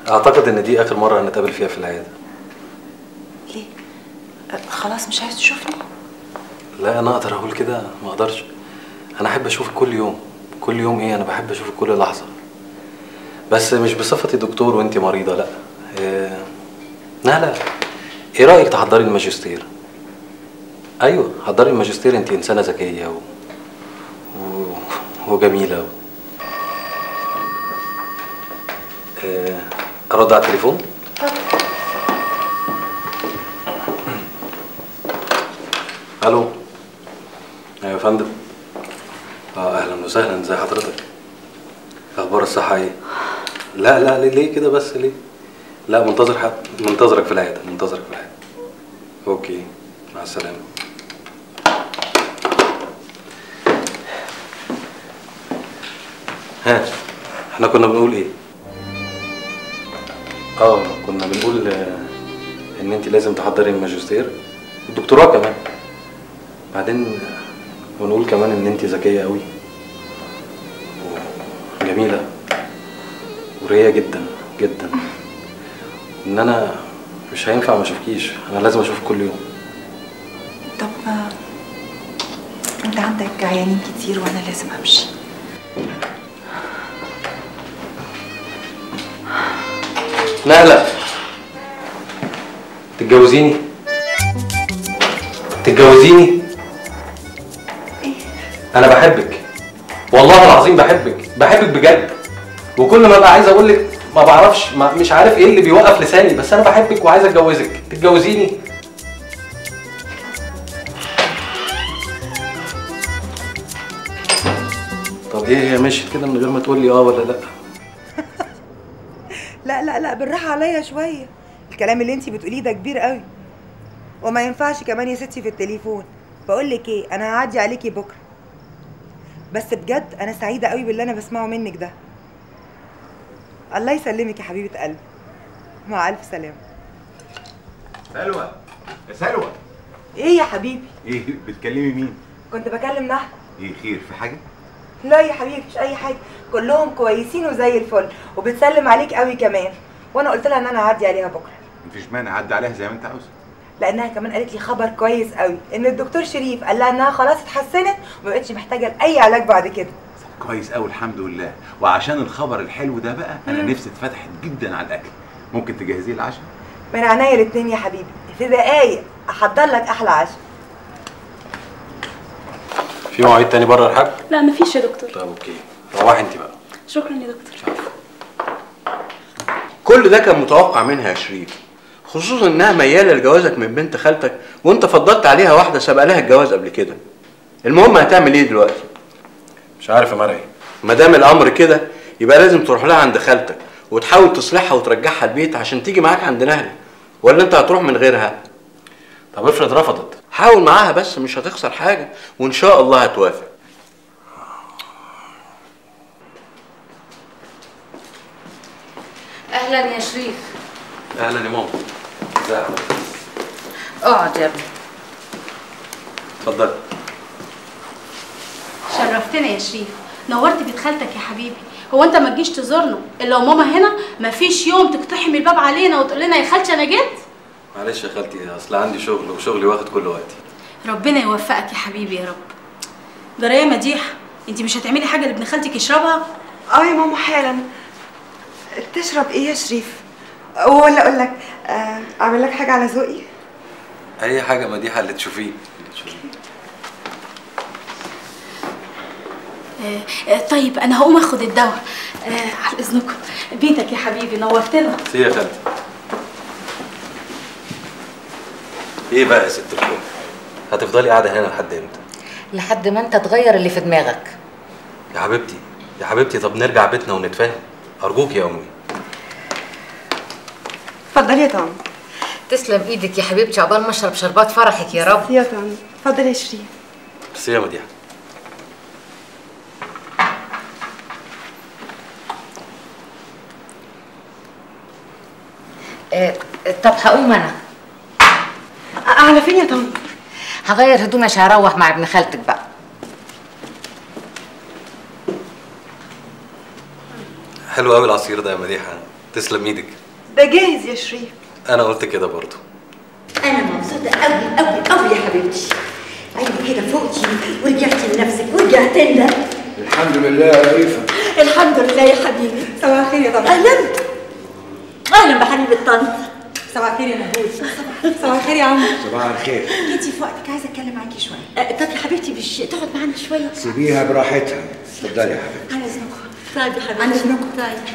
اعتقد ان دي اخر مره هنتقابل فيها في العياده ليه أه، خلاص مش عايز تشوفني لا انا اقدر اقول كده ما اقدرش انا احب اشوفك كل يوم كل يوم ايه انا بحب اشوفك كل لحظه بس مش بصفتي دكتور وانت مريضه لا إيه... لا لا ايه رايك تحضري الماجستير ايوه حضري الماجستير انت انسانه ذكيه و... و... وجميله و... إيه... ارد على التليفون الو ايوه يا فندم اه اهلا وسهلا ازي حضرتك اخبار الصحه ايه لا لا ليه, ليه كده بس ليه لا منتظر حد منتظرك في العياده منتظرك في العياده اوكي مع السلامه ها احنا كنا بنقول ايه اه كنا بنقول آه، ان انت لازم تحضري الماجستير والدكتوراه كمان بعدين ونقول كمان ان انت ذكيه قوي وجميله وريه جدا جدا ان انا مش هينفع ما اشوفكيش انا لازم اشوفك كل يوم طب آه، انت عندك عيانين كتير وانا لازم امشي لا لا تتجوزيني تتجوزيني انا بحبك والله العظيم بحبك بحبك بجد وكل ما ابقى عايز اقول لك ما بعرفش ما مش عارف ايه اللي بيوقف لساني بس انا بحبك وعايز اتجوزك تتجوزيني طب ايه هي مشيت كده من غير ما تقول لي اه ولا لا لا لا لا بالراحه عليا شويه الكلام اللي انت بتقوليه ده كبير قوي وما ينفعش كمان يا ستي في التليفون بقول لك ايه انا هعدي عليكي بكره بس بجد انا سعيده قوي باللي انا بسمعه منك ده الله يسلمك يا حبيبه قلبي مع الف سلامه سلوى يا سلوى ايه يا حبيبي ايه بتكلمي مين؟ كنت بكلم نحل ايه خير في حاجه؟ لا يا حبيبي مش اي حاجه كلهم كويسين وزي الفل وبتسلم عليك قوي كمان وانا قلت لها ان انا هعدي عليها بكره مفيش مانع عدي عليها زي ما انت عاوز لانها كمان قالت لي خبر كويس قوي ان الدكتور شريف قال لها انها خلاص اتحسنت وما بقتش محتاجه لاي علاج بعد كده كويس قوي الحمد لله وعشان الخبر الحلو ده بقى انا نفسي اتفتحت جدا على الاكل ممكن تجهزي لي العشاء من عينيا الاتنين يا حبيبي في دقايق احضر لك احلى عشاء في مواعيد تاني بره الحاج لا مفيش يا دكتور طب اوكي روحي انت بقى شكرا يا دكتور كل ده كان متوقع منها يا شريف خصوصا انها مياله لجوازك من بنت خالتك وانت فضلت عليها واحده سبق لها الجواز قبل كده المهم هتعمل ايه دلوقتي مش عارف يا مرعي ما دام الامر كده يبقى لازم تروح لها عند خالتك وتحاول تصلحها وترجعها البيت عشان تيجي معاك عند نهله ولا انت هتروح من غيرها طب افرض رفضت حاول معاها بس مش هتخسر حاجه وان شاء الله هتوافق اهلا يا شريف اهلا يا ماما ازي حضرتك اقعد يا ابني اتفضلي شرفتنا يا شريف نورت بيت خالتك يا حبيبي هو انت ما تجيش تزورنا الا وماما هنا مفيش يوم تقتحم الباب علينا وتقول لنا يا خالتي انا جيت معلش يا خالتي اصل عندي شغل وشغلي واخد كل وقتي ربنا يوفقك يا حبيبي يا رب جرى يا مديح انت مش هتعملي حاجه لابن خالتك يشربها اه يا ماما حالا تشرب ايه يا شريف ولا اقول لك آه، اعمل لك حاجه على ذوقي اي حاجه مديحه اللي تشوفيه اللي تشوفيه آه آه طيب انا هقوم اخد الدواء آه على اذنكم بيتك يا حبيبي نورتنا سي يا خالتي ايه بقى يا ست الكل هتفضلي قاعده هنا لحد امتى لحد ما انت تغير اللي في دماغك يا حبيبتي يا حبيبتي طب نرجع بيتنا ونتفاهم ارجوك يا امي اتفضلي يا طعم تسلم ايدك يا حبيبتي عقبال ما اشرب شربات فرحك يا رب يا طعم اتفضلي يا شريف بس يا مديحه آه طب هقوم انا آه، على فين يا طعم هغير هدومي عشان اروح مع ابن خالتك بقى حلو قوي العصير ده يا مديحه تسلم ايدك ده جاهز يا شريف انا قلت كده برضو انا مبسوطه قوي قوي قوي يا حبيبتي عيني كده فوقتي ورجعتي لنفسك ورجعت لنا الحمد لله يا رئيفة الحمد لله يا حبيبي صباح الخير يا طبعا اهلا اهلا بحبيبه طنط صباح الخير يا نهود صباح الخير يا عم صباح الخير جيتي في وقتك عايزه اتكلم معاكي شويه أه، طب يا حبيبتي مش تقعد معانا شويه سيبيها براحتها اتفضلي يا حبيبتي على اذنكم طيب يا حبيبتي عن إذنكم. طيب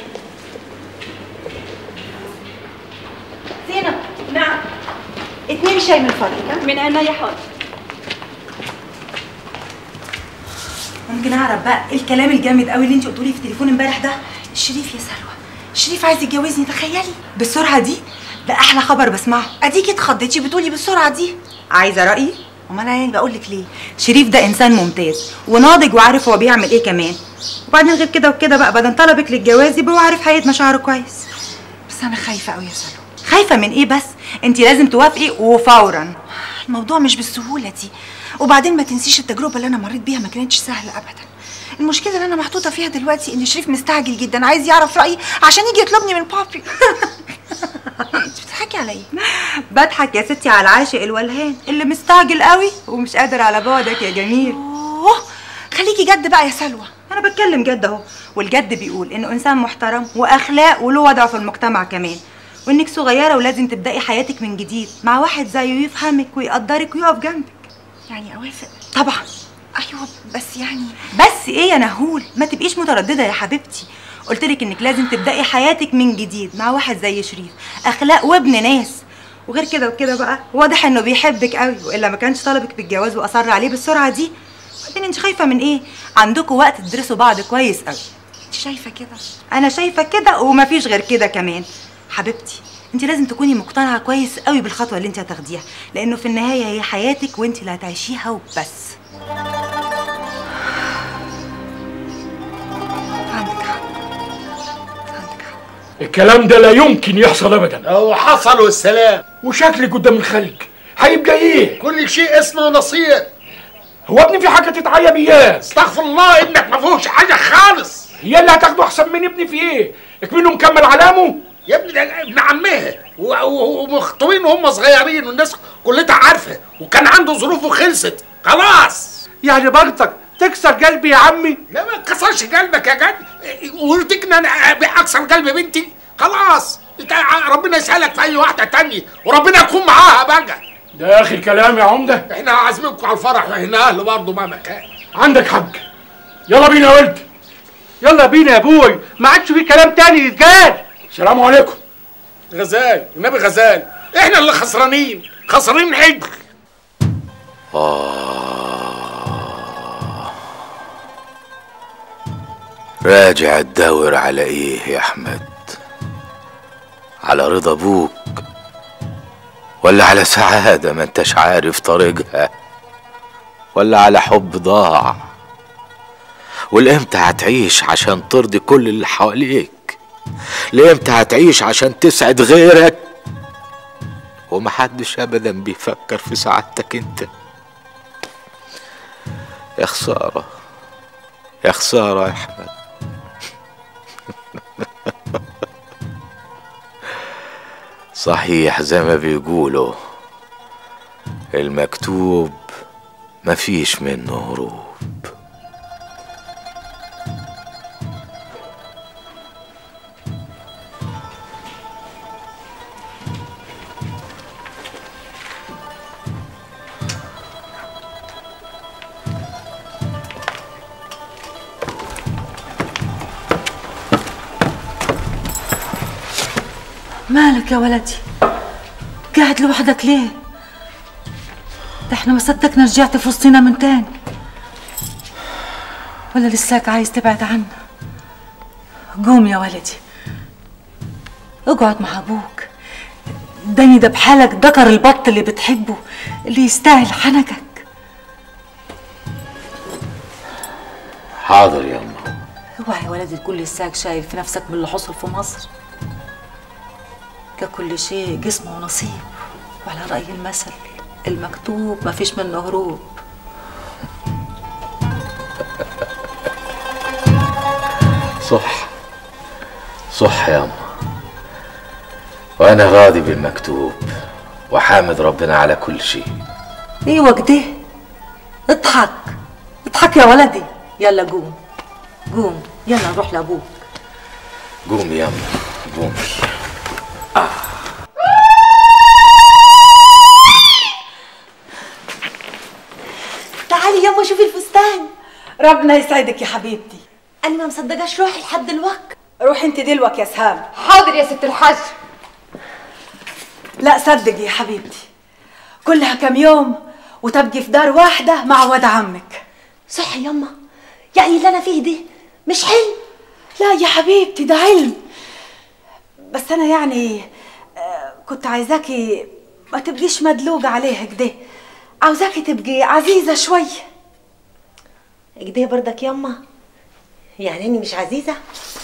زينب نعم اتنين شاي من فضلك من عينيا يا حاضر ممكن اعرف بقى ايه الكلام الجامد قوي اللي انت قلتولي في التليفون امبارح ده شريف يا سلوى شريف عايز يتجوزني تخيلي بالسرعه دي ده احلى خبر بسمعه اديكي اتخضيتي بتقولي بالسرعه دي عايزه رايي امال انا يعني بقول لك ليه شريف ده انسان ممتاز وناضج وعارف هو بيعمل ايه كمان وبعدين غير كده وكده بقى بدل طلبك للجواز يبقى هو عارف حقيقه مشاعره كويس بس انا خايفه قوي يا سلوى خايفه من ايه بس انت لازم توافقي وفورا الموضوع مش بالسهوله دي وبعدين ما تنسيش التجربه اللي انا مريت بيها ما كانتش سهله ابدا المشكله اللي انا محطوطه فيها دلوقتي ان شريف مستعجل جدا عايز يعرف رايي عشان يجي يطلبني من بابي انت بتضحكي على ايه بضحك يا ستي على العاشق الولهان اللي مستعجل قوي ومش قادر على بعدك يا جميل اوه خليكي جد بقى يا سلوى انا بتكلم جد اهو والجد بيقول انه انسان محترم واخلاق وله وضع في المجتمع كمان وانك صغيره ولازم تبداي حياتك من جديد مع واحد زيه يفهمك ويقدرك ويقف جنبك يعني اوافق طبعا ايوه بس يعني بس ايه يا نهول ما تبقيش متردده يا حبيبتي قلت لك انك لازم تبداي حياتك من جديد مع واحد زي شريف اخلاق وابن ناس وغير كده وكده بقى واضح انه بيحبك قوي والا ما كانش طلبك بالجواز واصر عليه بالسرعه دي وبعدين انت خايفه من ايه عندكم وقت تدرسوا بعض كويس قوي انت شايفه كده انا شايفه كده ومفيش غير كده كمان حبيبتي انت لازم تكوني مقتنعه كويس قوي بالخطوه اللي انت هتاخديها لانه في النهايه هي حياتك وانت اللي هتعيشيها وبس عندك حق عندك حق الكلام ده لا يمكن يحصل ابدا هو حصل والسلام وشكلك قدام الخلق هيبقى ايه كل شيء اسمه نصيب هو ابني في حاجه تتعيب اياه استغفر الله ابنك ما فيهوش حاجه خالص هي اللي هتاخده احسن من ابني في ايه اكمنه مكمل علامه يا ابني ده ابن عمها و- و- ومخطوبين وهم صغيرين والناس كلها عارفه وكان عنده ظروفه خلصت خلاص يعني برضك تكسر قلبي يا عمي لا ما تكسرش قلبك يا جد ويرضيك ان انا اكسر قلب بنتي خلاص انت ربنا يسهلك في اي واحده تانية وربنا يكون معاها بقى ده اخر كلام يا عمده احنا عازمينكم على الفرح واحنا اهل برضه مهما كان عندك حق يلا بينا يا ولد يلا بينا يا ابوي ما عادش في كلام تاني يتقال السلام عليكم غزال النبي غزال احنا اللي خسرانين خسرانين عجل راجع تدور على ايه يا احمد على رضا ابوك ولا على سعادة ما انتش عارف طريقها ولا على حب ضاع والامتى هتعيش عشان ترضي كل اللي حواليك لامتى هتعيش عشان تسعد غيرك ومحدش ابدا بيفكر في سعادتك انت يا خسارة يا خسارة يا احمد صحيح زي ما بيقولوا المكتوب مفيش منه هروب مالك يا ولدي قاعد لوحدك ليه ده احنا ما صدقنا رجعت في وسطنا من تاني ولا لساك عايز تبعد عنا قوم يا ولدي اقعد مع ابوك داني ده بحالك ذكر البط اللي بتحبه اللي يستاهل حنكك حاضر يا أما اوعى يا ولدي تكون لساك شايل في نفسك من اللي حصل في مصر ككل شيء جسمه ونصيب وعلى رأي المثل المكتوب ما فيش منه هروب صح صح يا أما وانا راضي بالمكتوب وحامد ربنا على كل شيء ايوه كده اضحك اضحك يا ولدي يلا قوم قوم يلا نروح لابوك قومي يلا قومي تعالي يما شوفي الفستان ربنا يسعدك يا حبيبتي انا ما مصدقاش روحي لحد دلوقتي روحي انت دلوك يا سهام حاضر يا ست الحاج لا صدقي يا حبيبتي كلها كم يوم وتبقي في دار واحدة مع ولد عمك صح يما يعني اللي انا فيه ده مش حلم لا يا حبيبتي ده علم بس انا يعني آه، كنت عايزاكي ما تبقيش مدلوقة عليها كده عاوزاكي تبقي عزيزة شوي كده برضك يما يعني اني مش عزيزه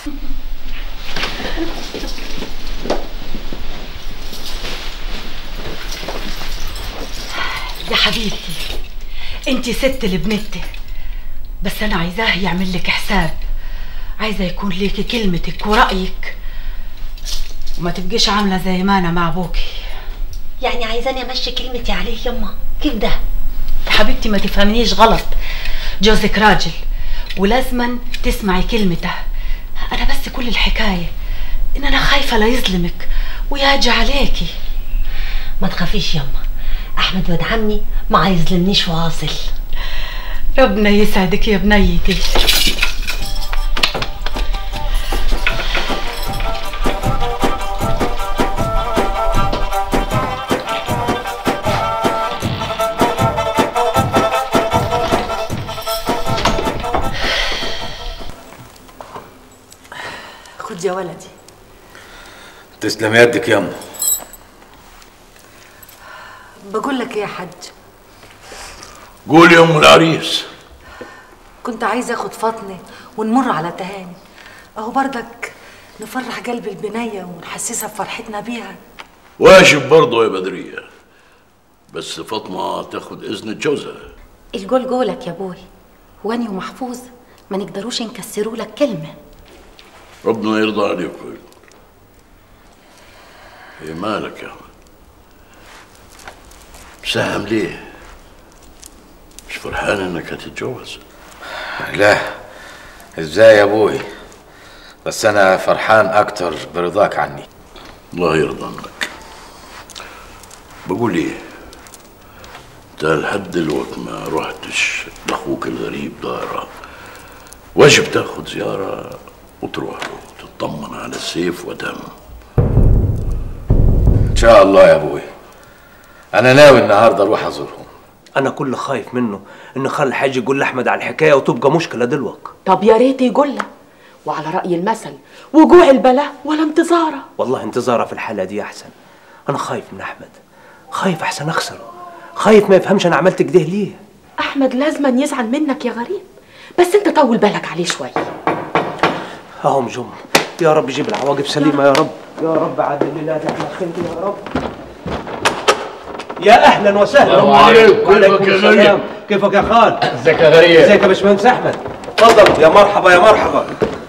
يا حبيبتي انت ست لبنتي بس انا عايزاه يعمل لك حساب عايزه يكون ليكي كلمتك ورأيك وما تبقيش عاملة زي ما انا مع ابوكي يعني عايزاني امشي كلمتي عليه يما كيف ده يا حبيبتي ما تفهمنيش غلط جوزك راجل ولازما تسمعي كلمته انا بس كل الحكايه ان انا خايفه لا يظلمك وياجي عليكي ما تخافيش يما احمد ولد عمي ما هيظلمنيش واصل ربنا يسعدك يا بنيتي خد يا ولدي تسلم يدك يما بقول لك ايه يا حاج قول يا ام العريس كنت عايزه اخد فاطمه ونمر على تهاني اهو بردك نفرح قلب البنيه ونحسسها بفرحتنا بيها واجب برضه يا بدرية بس فاطمة تاخد إذن جوزها الجول جولك يا بوي واني ومحفوظ ما نقدروش نكسروا لك كلمه ربنا يرضى عليكم ايه مالك يا أحمد مساهم ليه مش فرحان انك هتتجوز لا ازاي يا ابوي بس انا فرحان اكتر برضاك عني الله يرضى عنك بقول ايه انت لحد دلوقتي ما رحتش لاخوك الغريب داره واجب تاخد زياره وتروح له تطمن على السيف ودم ان شاء الله يا ابوي انا ناوي النهارده اروح ازورهم انا كل خايف منه ان خال الحاج يقول لاحمد على الحكايه وتبقى مشكله دلوقتي طب يا ريت يقول لك وعلى رأي المثل وجوع البلاء ولا انتظاره والله انتظاره في الحاله دي احسن انا خايف من احمد خايف احسن اخسره خايف ما يفهمش انا عملت كده ليه أحمد لازما يزعل منك يا غريب بس انت طول بالك عليه شوية اهو مجم يا رب جيب العواقب سليمه يا رب يا رب عدل لنا احنا خير يا رب يا اهلا وسهلا السلام عليكم. وعليكم كيفك يا السلام. غريب؟ كيفك يا خال ازيك يا غريب؟ ازيك يا باشمهندس احمد تفضل يا مرحبا يا مرحبا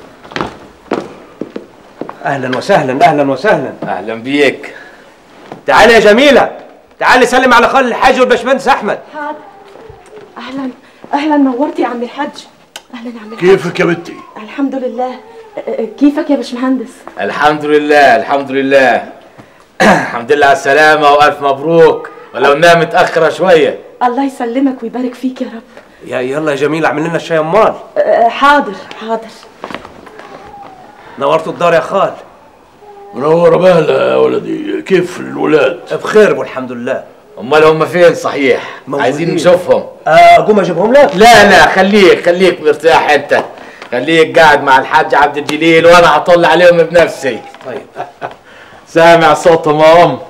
اهلا وسهلا اهلا وسهلا اهلا بيك تعالي يا جميله تعالي سلم على خال الحاج والباشمهندس احمد حاضر أهلا أهلا نورت يا عم الحاج أهلا يا عم الحاج كيفك يا بنتي الحمد لله أه، أه، كيفك يا باشمهندس الحمد لله الحمد لله الحمد لله على السلامة وألف مبروك ولو انها متأخرة شوية الله يسلمك ويبارك فيك يا رب يا يلا يا جميله اعمل لنا الشاي امال أه، حاضر حاضر نورتوا الدار يا خال منورة بهلا يا ولدي كيف الولاد بخير والحمد لله امال هم فين صحيح عايزين نشوفهم اقوم اجيبهم لك لا لا خليك خليك مرتاح انت خليك قاعد مع الحاج عبد الجليل وانا هطل عليهم بنفسي طيب سامع صوتهم يا ام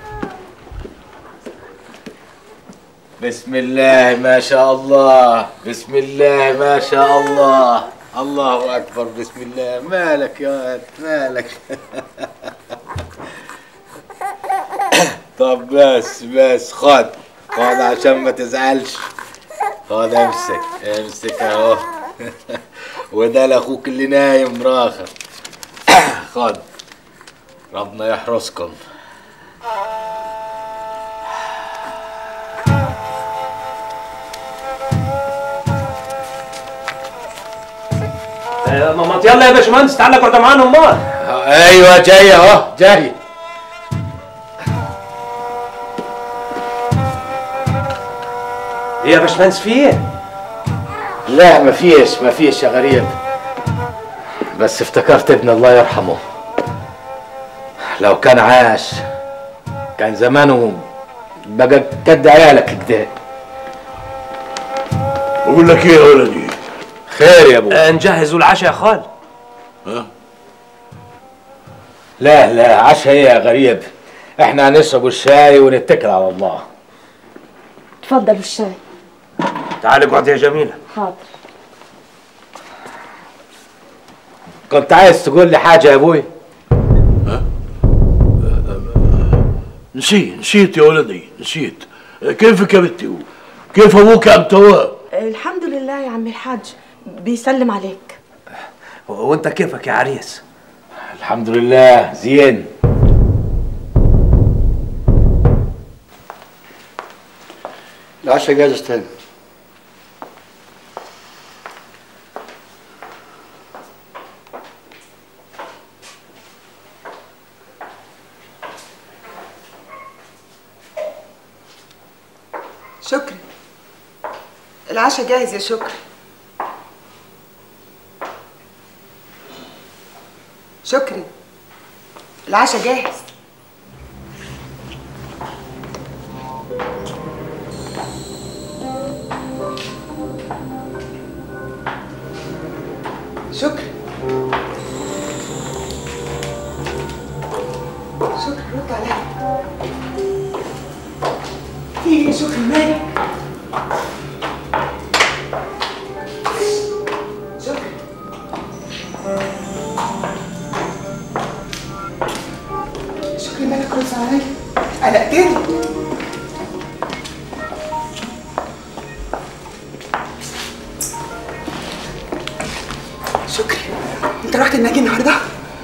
بسم الله ما شاء الله بسم الله ما شاء الله الله اكبر بسم الله مالك يا ولد مالك طب بس بس خد خد عشان ما تزعلش خد امسك امسك اهو وده لاخوك اللي نايم راخر خد ربنا يحرسكم آه، ما ما يلا يا باشمهندس تعالى اقعد معانا امال ايوه جاي اهو جاي ايه يا باشمهندس في ايه؟ لا مفيش مفيش يا غريب بس افتكرت ابن الله يرحمه لو كان عاش كان زمانه بقى قد عيالك كده بقول لك ايه يا ولدي خير يا ابو آه، نجهزوا العشاء يا خال ها لا لا عشاء ايه يا غريب احنا هنشرب الشاي ونتكل على الله اتفضل الشاي تعالى اقعد يا جميله حاضر كنت عايز تقول لي حاجه يا ابوي نسيت نسيت يا ولدي نسيت كيفك يا بنتي كيف ابوك يا عم تواب الحمد لله يا عم الحاج بيسلم عليك وانت كيفك يا عريس الحمد لله زين العشاء جاهز تاني شكري العشاء جاهز يا شكري شكري العشاء جاهز شكري شكري رد عليا في ايه يا شكري مالك شكري شكري مالك رد عليا قلقتني شكري انت رحت النادي النهارده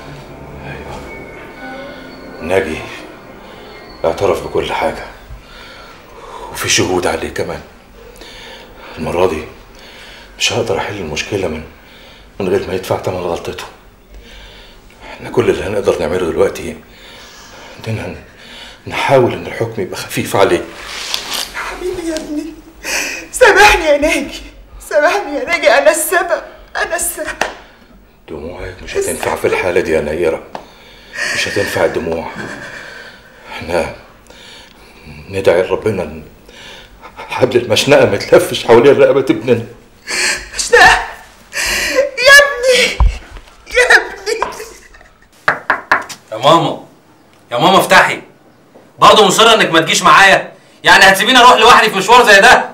ناجي اعترف بكل حاجة وفي شهود عليه كمان المرة دي مش هقدر أحل المشكلة من من غير ما يدفع تمن غلطته احنا كل اللي هنقدر نعمله دلوقتي اننا ن- نحاول ان الحكم يبقى خفيف عليه حبيبي يا ابني سامحني يا ناجي سامحني يا ناجي انا السبب انا السبب دموعك مش هتنفع في الحالة دي يا نيرة مش هتنفع الدموع احنا ندعي لربنا ان حبل المشنقة ما يتلفش حوالين رقبة ابننا مش ده يا ابني يا ابني يا ماما يا ماما افتحي برضه مصرة انك ما تجيش معايا يعني هتسيبيني اروح لوحدي في مشوار زي ده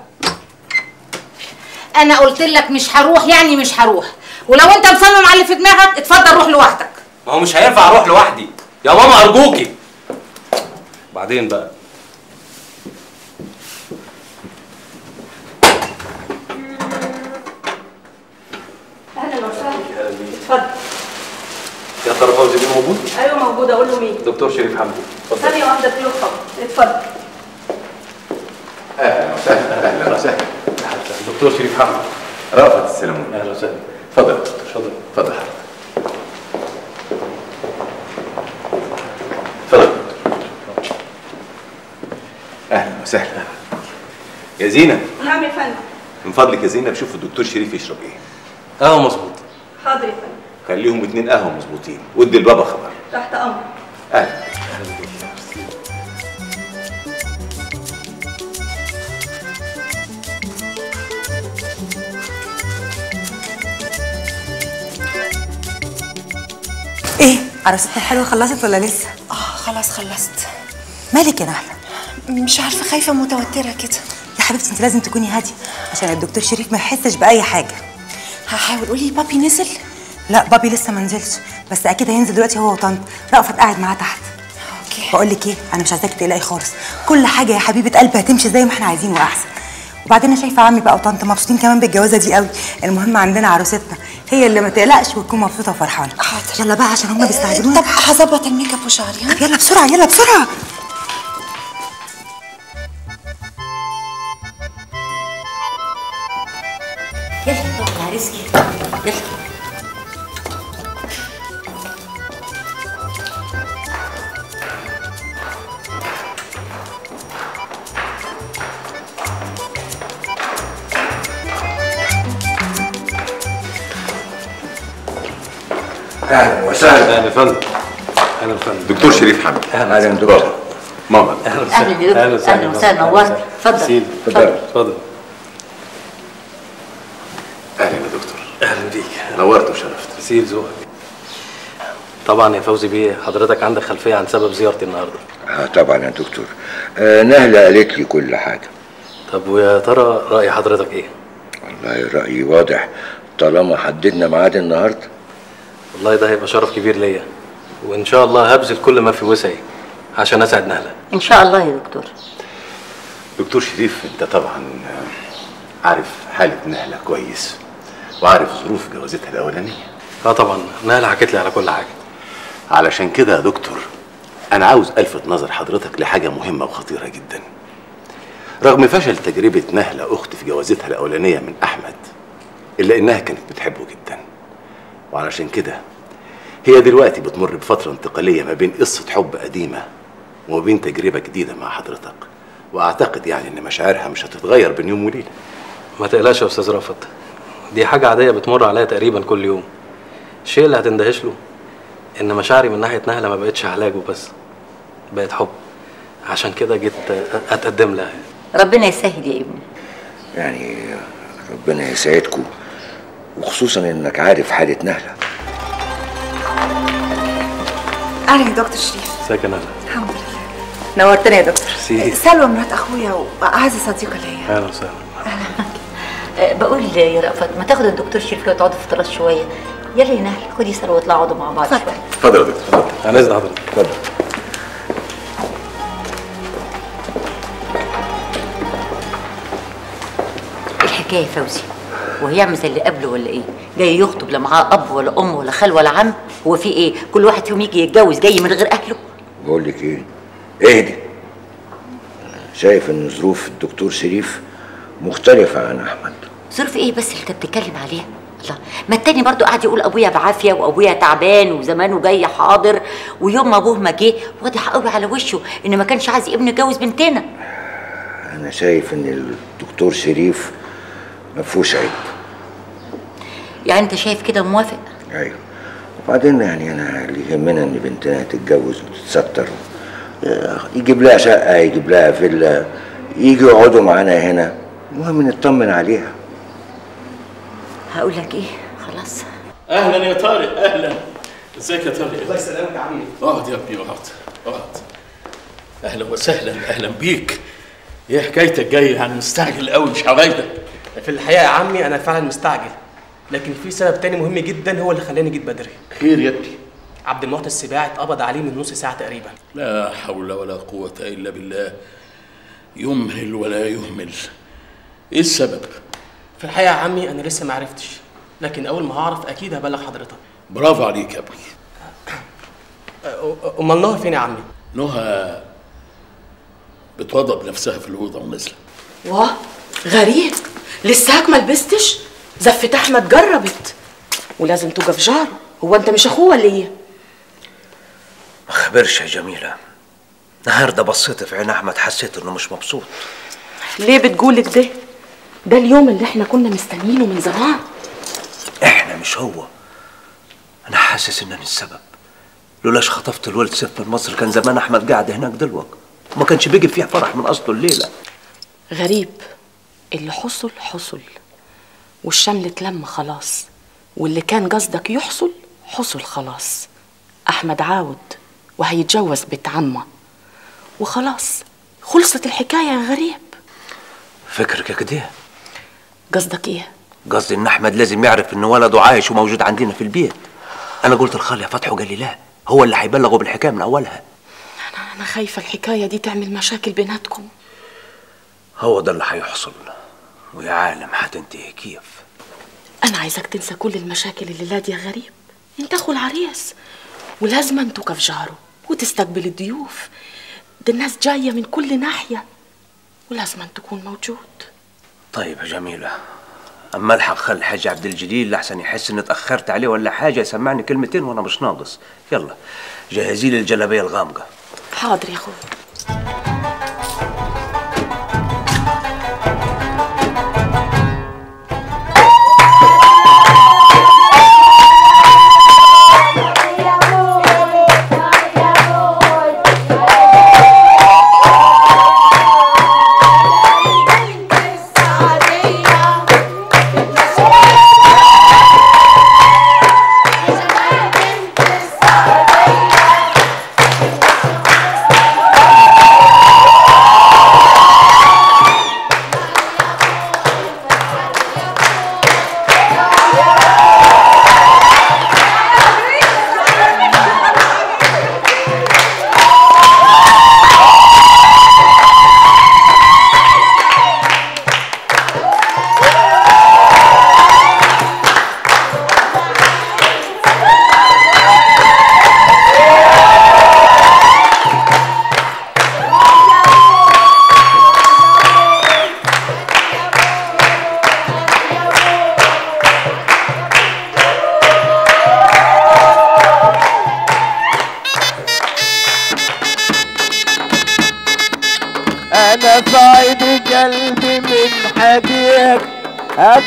انا قلت لك مش هروح يعني مش هروح ولو انت مصمم على اللي في دماغك اتفضل روح لوحدك ما هو مش هينفع اروح لوحدي يا ماما ارجوكي بعدين بقى اهلا وسهلا اتفضل يا ترى فوزي دي موجود ايوه موجوده اقول له مين دكتور شريف حمدي اتفضل ثانيه واحده اديله الخبر اتفضل اهلا وسهلا اهلا وسهلا دكتور شريف حمدي رافت السلامون اهلا وسهلا اتفضل يا دكتور اتفضل اتفضل اتفضل اهلا وسهلا يا زينة نعم يا فندم من فضلك يا زينب شوف الدكتور شريف يشرب ايه قهوه مظبوط حاضر يا فندم خليهم اتنين قهوه مظبوطين ودي البابا خبر تحت امر اهلا ايه عروستنا الحلوه خلصت ولا لسه اه خلاص خلصت مالك يا نهله مش عارفه خايفه متوتره كده يا حبيبتي انت لازم تكوني هاديه عشان الدكتور شريف ما يحسش باي حاجه هحاول قولي بابي نزل لا بابي لسه ما نزلش بس اكيد هينزل دلوقتي هو وطنط رأفت قاعد معاه تحت اوكي بقول لك ايه انا مش عايزاكي تقلقي خالص كل حاجه يا حبيبه قلبي هتمشي زي ما احنا عايزين واحسن وبعدين انا شايفه عمي بقى وطنط مبسوطين كمان بالجوازه دي قوي المهم عندنا عروستنا هي اللي ما تقلقش وتكون مبسوطه وفرحانه حاضر يلا بقى عشان هم بيستعجلونا طب هظبط الميك اب وشعري ها طب يلا بسرعه يلا بسرعه يلا روح على رزقي يلا اهلا وسهلا اهلا يا فندم اهلا يا فندم دكتور شريف حمد اهلا دكتور ماما اهلا اهلا يا دكتور اهلا وسهلا نورت اتفضل سيدي اتفضل اتفضل اهلا يا دكتور اهلا بيك نورت وشرفت سيل ذوقك طبعا يا فوزي بيه حضرتك عندك خلفيه عن سبب زيارتي النهارده آه طبعا يا دكتور آه نهلة قالت لي كل حاجة طب ويا ترى راي حضرتك ايه والله رأيي واضح طالما حددنا ميعاد النهارده والله ده هيبقى شرف كبير ليا وان شاء الله هبذل كل ما في وسعي عشان اسعد نهله ان شاء الله يا دكتور دكتور شريف انت طبعا عارف حالة نهلة كويس وعارف ظروف جوازتها الأولانية اه طبعا نهله حكت لي على كل حاجه علشان كده يا دكتور أنا عاوز ألفت نظر حضرتك لحاجة مهمة وخطيرة جدا رغم فشل تجربة نهلة أختي في جوازتها الأولانية من أحمد إلا إنها كانت بتحبه جدا وعلشان كده هي دلوقتي بتمر بفترة انتقالية ما بين قصة حب قديمة وما بين تجربة جديدة مع حضرتك وأعتقد يعني إن مشاعرها مش هتتغير بين يوم وليلة ما تقلقش يا استاذ رافت دي حاجه عاديه بتمر عليا تقريبا كل يوم الشيء اللي هتندهش له ان مشاعري من ناحيه نهله ما بقتش علاج وبس بقت حب عشان كده جيت اتقدم لها ربنا يسهل يا ابني يعني ربنا يسعدكم وخصوصا انك عارف حالة نهلة اهلا يا دكتور شريف ازيك يا نهله الحمد لله نورتنا يا دكتور سيدي. سلوى مرات اخويا واعز صديقه ليا اهلا وسهلا أه، بقول يا رأفت ما تاخد الدكتور شريف لو تقعدوا في التراس شويه يلا يا نهل خدي سلوى واطلعوا اقعدوا مع بعض شويه اتفضل يا دكتور اتفضل انا اذن حضرتك اتفضل الحكايه يا فوزي وهيعمل زي اللي قبله ولا ايه جاي يخطب لا معاه اب ولا ام ولا خال ولا عم هو في ايه كل واحد فيهم يجي يتجوز جاي من غير اهله بقول لك ايه اهدي شايف ان ظروف الدكتور شريف مختلفة عن احمد ظروف ايه بس اللي انت بتتكلم عليها الله ما التاني برضو قاعد يقول ابويا بعافيه وابويا تعبان وزمانه جاي حاضر ويوم ما ابوه ما جه واضح قوي على وشه ان ما كانش عايز ابنه يتجوز بنتنا انا شايف ان الدكتور شريف ما فيهوش عيب يعني انت شايف كده موافق ايوه وبعدين يعني انا اللي يهمنا ان بنتنا تتجوز وتتستر يجيب لها شقه يجيب لها فيلا يجي يقعدوا معانا هنا المهم نطمن عليها هقول لك ايه خلاص اهلا يا طارق اهلا ازيك يا طارق الله يسلمك يا عمي اقعد يا ابني اقعد اقعد اهلا وسهلا اهلا بيك ايه حكايتك جاي يعني مستعجل قوي مش حبايبك في الحقيقه يا عمي انا فعلا مستعجل لكن في سبب تاني مهم جدا هو اللي خلاني جيت بدري خير يا ابني عبد المعطي السباعي اتقبض عليه من نص ساعه تقريبا لا حول ولا قوة إلا بالله يمهل ولا يهمل إيه السبب؟ في الحقيقه يا عمي انا لسه ما عرفتش لكن اول ما هعرف اكيد هبلغ حضرتك برافو عليك يا ابني أ- أ- امال نهى فين يا عمي نهى بتوضب نفسها في الأوضة ونازلة واه غريب لساك ما لبستش زفة احمد جربت ولازم توقف جاره هو انت مش اخوه ولا ايه ما خبرش يا جميلة النهارده بصيت في عين احمد حسيت انه مش مبسوط ليه بتقولك ده ده اليوم اللي احنا كنا مستنيينه من زمان احنا مش هو انا حاسس ان انا السبب لولاش خطفت الولد سيف من مصر كان زمان احمد قاعد هناك دلوقتي وما كانش بيجي فيها فرح من اصله الليله غريب اللي حصل حصل والشمل اتلم خلاص واللي كان قصدك يحصل حصل خلاص احمد عاود وهيتجوز بنت عمه وخلاص خلصت الحكايه يا غريب فكرك كده قصدك ايه قصدي ان احمد لازم يعرف ان ولده عايش وموجود عندنا في البيت انا قلت لخالي يا فتحي وقال لي لا هو اللي هيبلغه بالحكايه من اولها انا خايفه الحكايه دي تعمل مشاكل بيناتكم هو ده اللي هيحصل ويا عالم هتنتهي كيف انا عايزك تنسى كل المشاكل اللي لا دي يا غريب انت اخو العريس ولازم توقف جاره وتستقبل الضيوف ده الناس جايه من كل ناحيه ولازم تكون موجود طيب يا جميله اما الحق خلي الحاج عبد الجليل لحسن يحس اني اتاخرت عليه ولا حاجه يسمعني كلمتين وانا مش ناقص يلا جهزي لي الجلابيه الغامقه حاضر يا اخوي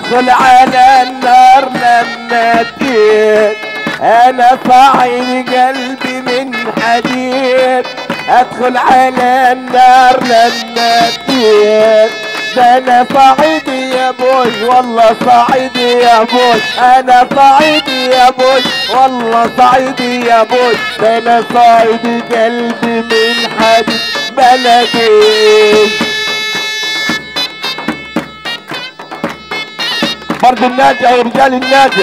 ادخل على النار لما جيت انا صاعد قلبي من حديد ادخل على النار لما جيت ده انا صعيدي يا بوي والله صعيدي يا بوي انا صعيدي يا بوي والله صعيدي يا بوي ده انا صعيدي قلبي من حديد بلدي برضو الناجع يا رجال الناجع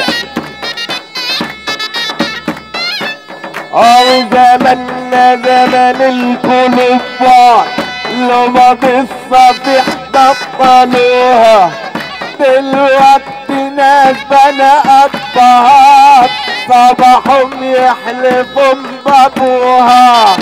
أو زمننا زمن الكلفات لما بالصفيح بطلوها دلوقتي ناس بنا الطهات صباحهم يحلفوا بابوها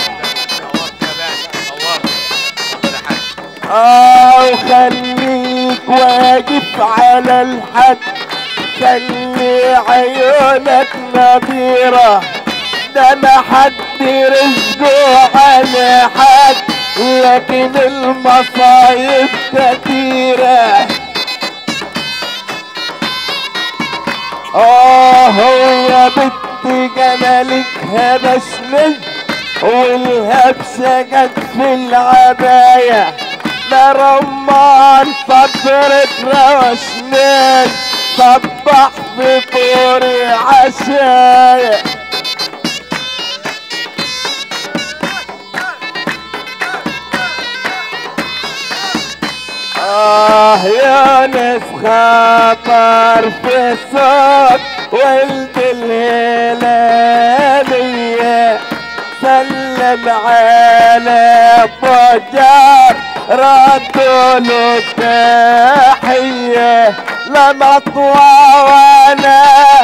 اه خليك واقف على الحد خلي عيونك نظيرة ده ما حد رزقه على حد لكن المصايب كتيرة اه يا بنت جمالك هبشني والهبشة جت في العباية ده رمان صدرك روشني صبح في طوري عشايا آه يا ناس خطر في الصوت ولد الهلالية سلم على فجار ردوا له التحية لما طوى وانا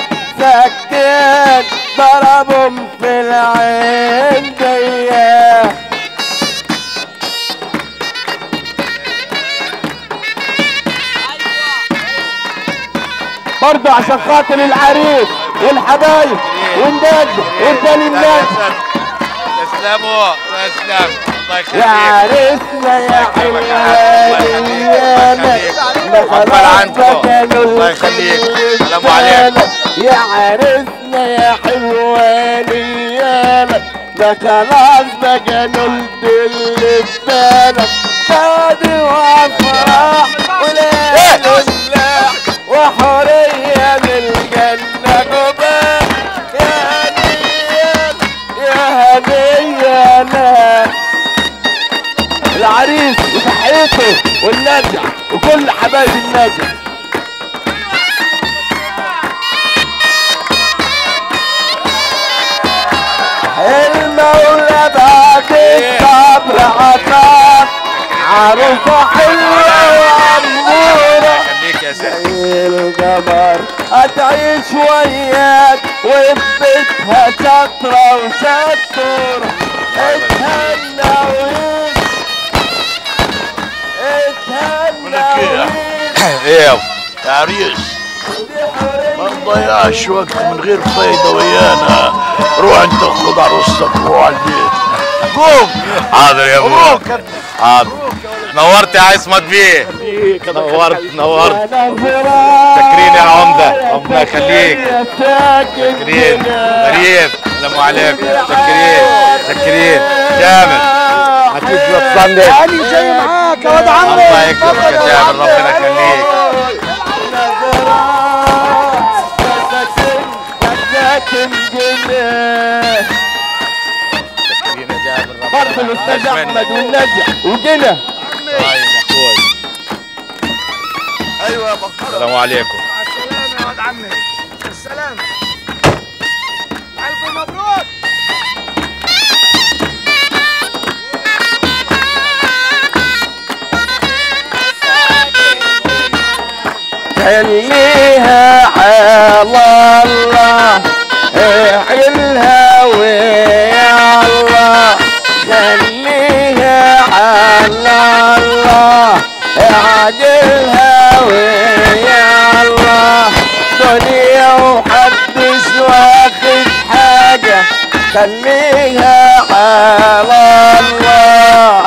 سكت ضربهم في العين ديه برضه عشان خاطر العريس والحبايب والناس ورجال الناس تسلموا تسلم الله يخليك يا عريسنا يا حلوانيانا عقبال عنكم الله يخليك السلام عليكم يا عريسنا يا حلوانيانا ده خلاص بقى نلد اللي في بالك شادي وافراح وليل وسلاح وحورية من الجنة جبال يا هنية يا هنية لا العريس وتحيته والنجع وكل حبايب النجع المولى بعد الصبر عطاك عروسة حلوة وأمورة خليك يا سيدي زي القمر هتعيش وياك وبيتها شطرة وشطورة اتهنى وعيش اتهنى ايه يا عريس ما نضيعش وقت من غير فايدة ويانا روح انت خد عروستك وروح على البيت قوم حاضر يا ابو مبروك حاضر نورت يا عصمت بيه نورت نورت شاكرين يا عمده ربنا يخليك شاكرين غريب السلام عليكم شاكرين شاكرين جامد هتيجي وتصلي أنا جاي معاك يا واد عمي الله يكرمك يا جابر ربنا يخليك ساكن جنة شاكرين يا جابر برضه الاستاذ احمد والنجع وجنة طيب يا اخوي ايوه يا بكر السلام عليكم السلام يا واد عمي السلام الف مبروك خليها على الله اعلها ويا الله خليها على الله اعدلها ويا الله دنيا وحدش واخد حاجة خليها على الله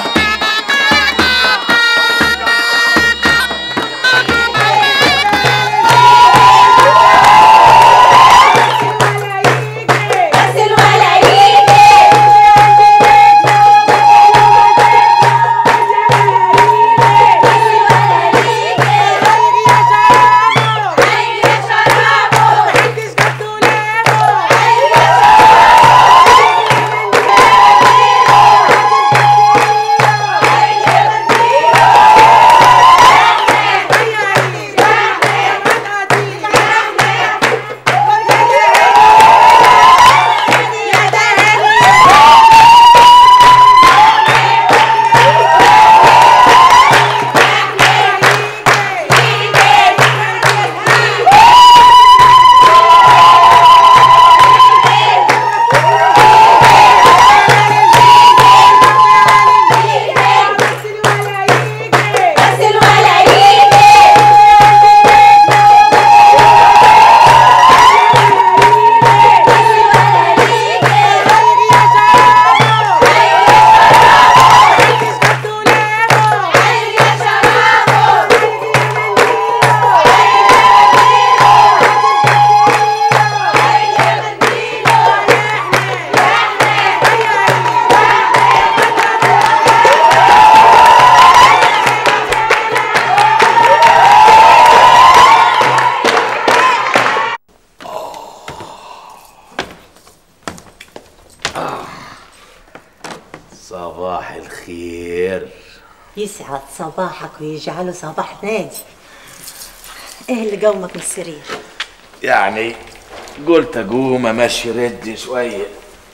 صباح الخير يسعد صباحك ويجعله صباح نادي ايه اللي قومك من السرير يعني قلت اقوم امشي ردي شويه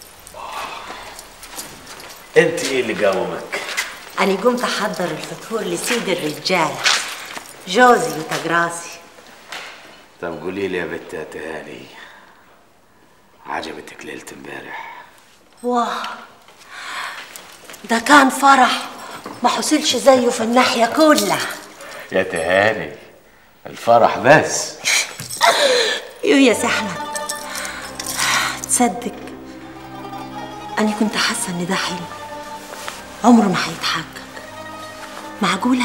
انت ايه اللي قومك انا قمت احضر الفطور لسيد الرجال جوزي وتجراسي طب قولي لي يا بنت يا تهاني عجبتك ليله امبارح واه ده كان فرح ما حصلش زيه في الناحية كلها يا تهاني الفرح بس يو يا سحمة تصدق أنا كنت حاسة إن ده حلم عمره ما هيتحقق معقولة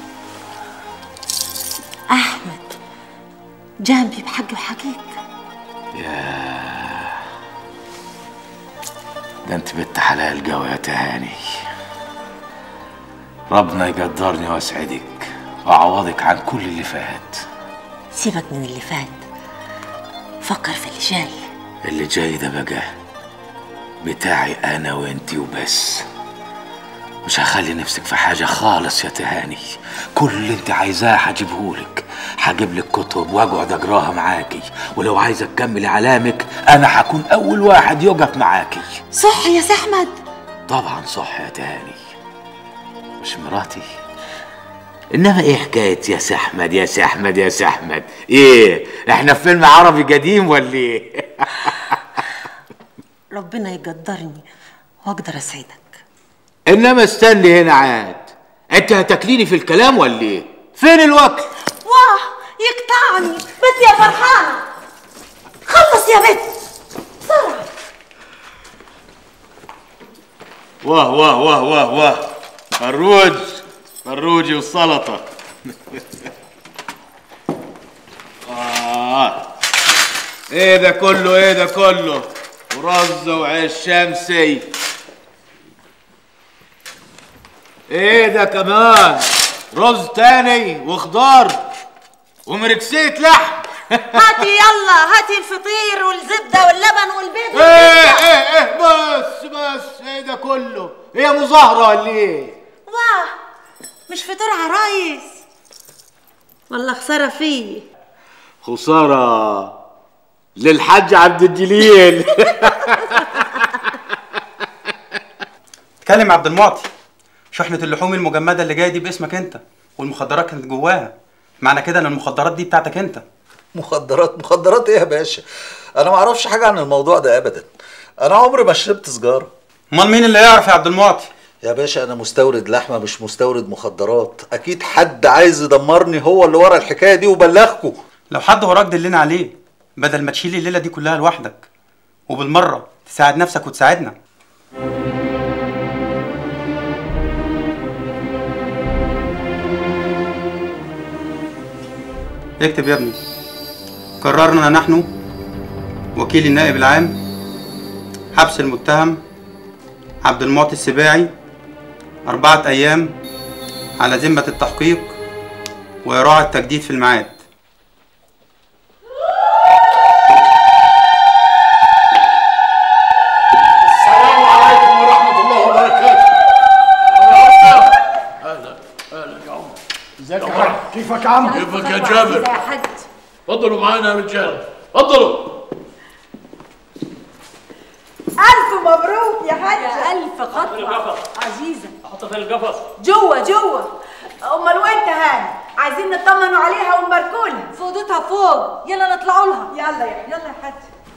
أحمد جنبي بحق وحقيقة يا ده انت بنت حلال قوي يا تهاني ربنا يقدرني ويسعدك واعوضك عن كل اللي فات سيبك من اللي فات فكر في اللي جاي اللي جاي ده بقى بتاعي انا وانتي وبس مش هخلي نفسك في حاجة خالص يا تهاني كل اللي انت عايزاه هجيبهولك هجيب لك كتب واقعد اقراها معاكي ولو عايزة تكملي علامك انا هكون اول واحد يقف معاكي صح يا سحمد طبعا صح يا تهاني مش مراتي انما ايه حكايه يا سحمد يا سحمد يا سحمد ايه احنا في فيلم عربي قديم ولا ايه ربنا يقدرني واقدر اسعدك انما استني هنا عاد انت هتاكليني في الكلام ولا ايه فين الوقت واه يقطعني بنت يا فرحانة خلص يا بنت بسرعة واه واه واه واه واه فروج فروجي والسلطة آه. ايه ده كله ايه ده كله ورز وعيش شمسي ايه ده كمان رز تاني وخضار ومركسية لحم هاتي يلا هاتي الفطير والزبدة واللبن والبيض ايه والبيض. ايه ايه بس بس ايه ده كله هي مظاهرة ولا ايه واه مش فطور عرايس والله خسارة فيه خسارة للحاج عبد الجليل اتكلم يا عبد المعطي شحنة اللحوم المجمدة اللي جاية دي باسمك انت والمخدرات كانت جواها معنى كده ان المخدرات دي بتاعتك انت مخدرات مخدرات ايه يا باشا انا ما اعرفش حاجه عن الموضوع ده ابدا انا عمري ما شربت سيجاره امال مين اللي يعرف يا عبد المعطي يا باشا انا مستورد لحمه مش مستورد مخدرات اكيد حد عايز يدمرني هو اللي ورا الحكايه دي وبلغكم لو حد وراك دلنا عليه بدل ما تشيل الليلة دي كلها لوحدك وبالمرة تساعد نفسك وتساعدنا اكتب يا ابني قررنا نحن وكيل النائب العام حبس المتهم عبد المعطي السباعي أربعة أيام على ذمة التحقيق وإراعة التجديد في الميعاد السلام عليكم ورحمة الله وبركاته أهلا أهلا يا عمر ازيك يا عم كيفك يا عم كيفك يا جابر يا حاج اتفضلوا معانا يا رجال اتفضلوا ألف مبروك يا حاجة ألف خطوة عزيزة حطها في القفص جوه جوه أمال وأنت هاني عايزين نطمنوا عليها ونباركوا لها فوضتها فوق يلا نطلعوا لها يلا يا يلا يا حاج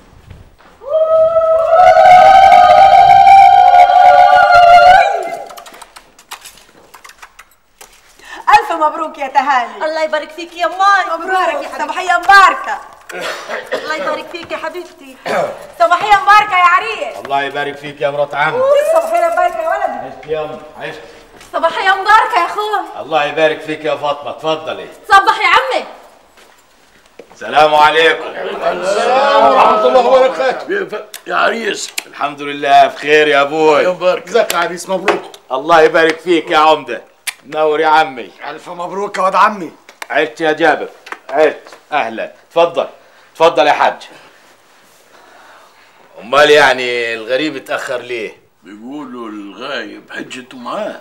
ألف مبروك يا تهاني الله يبارك فيك يا ماي مبروك يا حبيبتي صباحية مباركة الله يبارك فيك يا حبيبتي صباحية مباركة يا عريس الله يبارك فيك يا مرات عم صباحية مباركة يا ولدي عشت يا ام عشت صباحية مباركة يا اخوي الله يبارك فيك يا فاطمة اتفضلي صبح يا عمي السلام عليكم السلام ورحمة الله وبركاته يا عريس الحمد لله بخير يا ابوي يبارك ازيك يا عريس مبروك الله يبارك فيك يا عمدة نور يا عمي ألف مبروك يا واد عمي عشت يا جابر عشت اهلا اتفضل اتفضل يا حاج امال يعني الغريب اتاخر ليه بيقولوا الغايب حجته معاه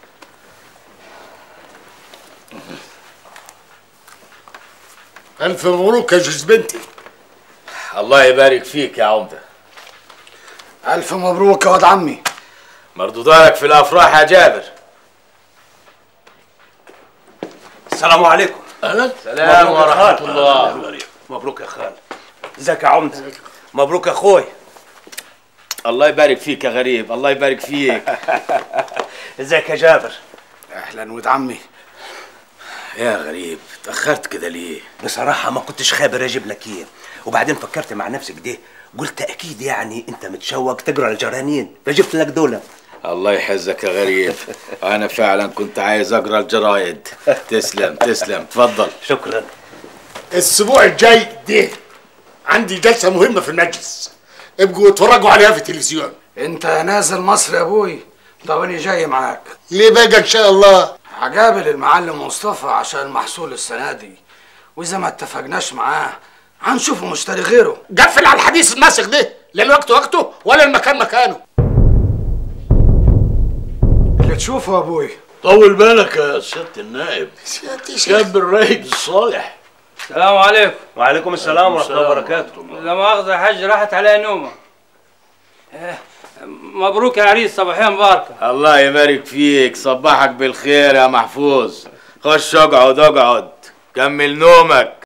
الف مبروك يا جوز بنتي الله يبارك فيك يا عمده الف مبروك يا واد عمي مردودارك في الافراح يا جابر السلام عليكم اهلا سلام مبروك يا ورحمة خال. الله. مبروك يا خال ازيك يا عمده مبروك يا اخوي الله يبارك فيك يا غريب الله يبارك فيك ازيك يا جابر اهلا ولد عمي يا غريب اتاخرت كده ليه بصراحه ما كنتش خابر اجيب لك ايه وبعدين فكرت مع نفسي كده قلت اكيد يعني انت متشوق تقرا الجرانين فجبت لك دول الله يحزك يا غريب انا فعلا كنت عايز اقرا الجرايد تسلم تسلم تفضل شكرا الاسبوع الجاي ده عندي جلسه مهمه في المجلس ابقوا اتفرجوا عليها في التلفزيون انت نازل مصر يا ابوي طب انا جاي معاك ليه بقى ان شاء الله هقابل المعلم مصطفى عشان المحصول السنه دي واذا ما اتفقناش معاه هنشوف مشتري غيره قفل على الحديث الماسخ ده لا الوقت وقته ولا المكان مكانه اللي تشوفه يا ابوي طول بالك يا سيادة النائب سيادة شاب الرايق الصالح السلام عليكم وعليكم السلام ورحمه الله وبركاته لا مؤاخذة يا حاج راحت عليها نومة آه، مبروك يا عريس صباحية مباركة الله يبارك فيك صبحك بالخير يا محفوظ خش اقعد اقعد كمل نومك